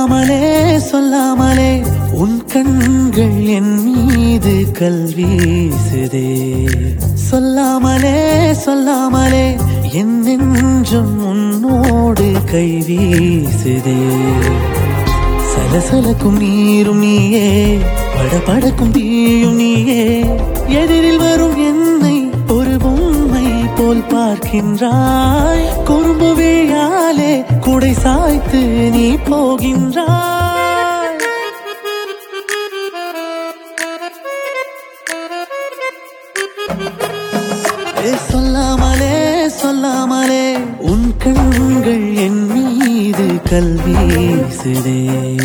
சொல்லாமலே சொல்லாமலே உன் கண்கள் என் மீது கல்வீசுதே சொல்லாமலே சொல்லாமலே என் நெஞ்சம் உன்னோடு கை வீசுதே சலசலக்கும் நீரும் நீயே படபடக்கும் தீயும் நீயே எதிரில் வரும் என்னை ஒரு பொம்மை போல் பார்க்கின்றாய் குறும்பு விழியாலே குடை சாய்த்து நீ போகின்றாய் ஏ சொல்லாமலே சொல்லாமலே உன் கண்கள் என் மீது கல்வீசுதே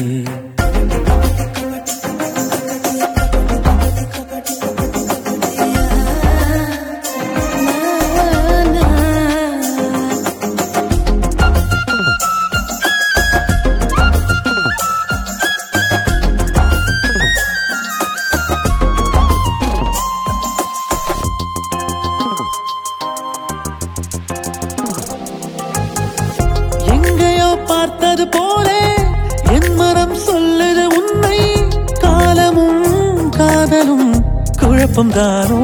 எங்கேயோ பார்த்தது போலே என் மனம் சொல்லுது உண்மை காலமும் காதலும் குழப்பம் தானோ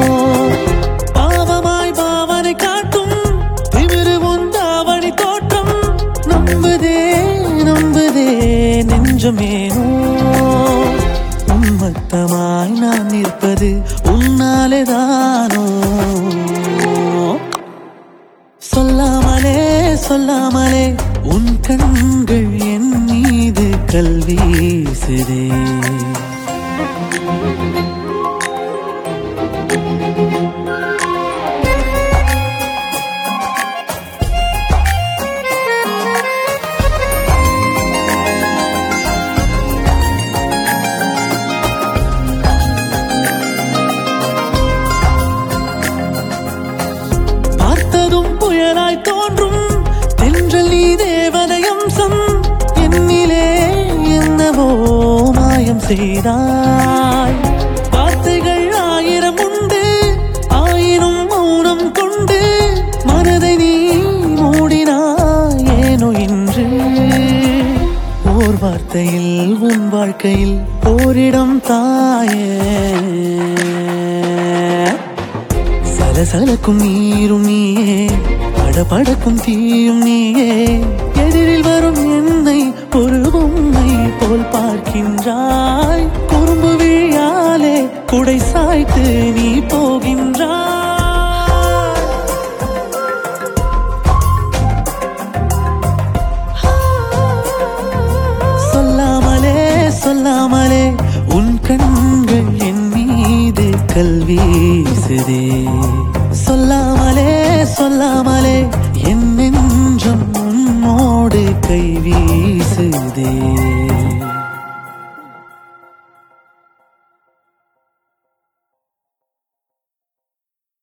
பாவமாய் பாவனை காட்டும் திமிரு உந்தாவணி தோற்றம் நம்புதே நம்புதே நெஞ்சமேனோ உன்மத்தமாய் நான் நிற்பது உன்னாலே தானோ சொல்லாமலே சொல்லாமலே உன் கண்கள் என் மீது கல்வீசுதே பார்த்ததும் புயலாய் தோன்றும் தென்றல் நீ தேவதை அம்சம் என்னிலே என்னவோ மாயம் செய்தாய் வார்த்தைகள் ஆயிரம் உண்டு ஆயிரம் மௌனம் கொண்டு மனதை நீ மூடினாய் ஏனோ இன்று ஓர் வார்த்தையில் உன் வாழ்க்கையில் ஓரிடம் தாயே சலசலக்கும் நீரும் நீயே படபடக்கும் தீயும் நீயே எதிரில் வரும் என்னை ஒரு பொம்மை போல் பார்க்கின்றாய் குறும்பு விழியாலே குடை சாய்த்து நீ போகின்றாய் சொல்லாமலே சொல்லாமலே உன் கண்கள் என் மீது கல்வீசுதே சொல்லாமலே சொல்லாமலே என் நெஞ்சம் உன்னோடு கை வீசுதே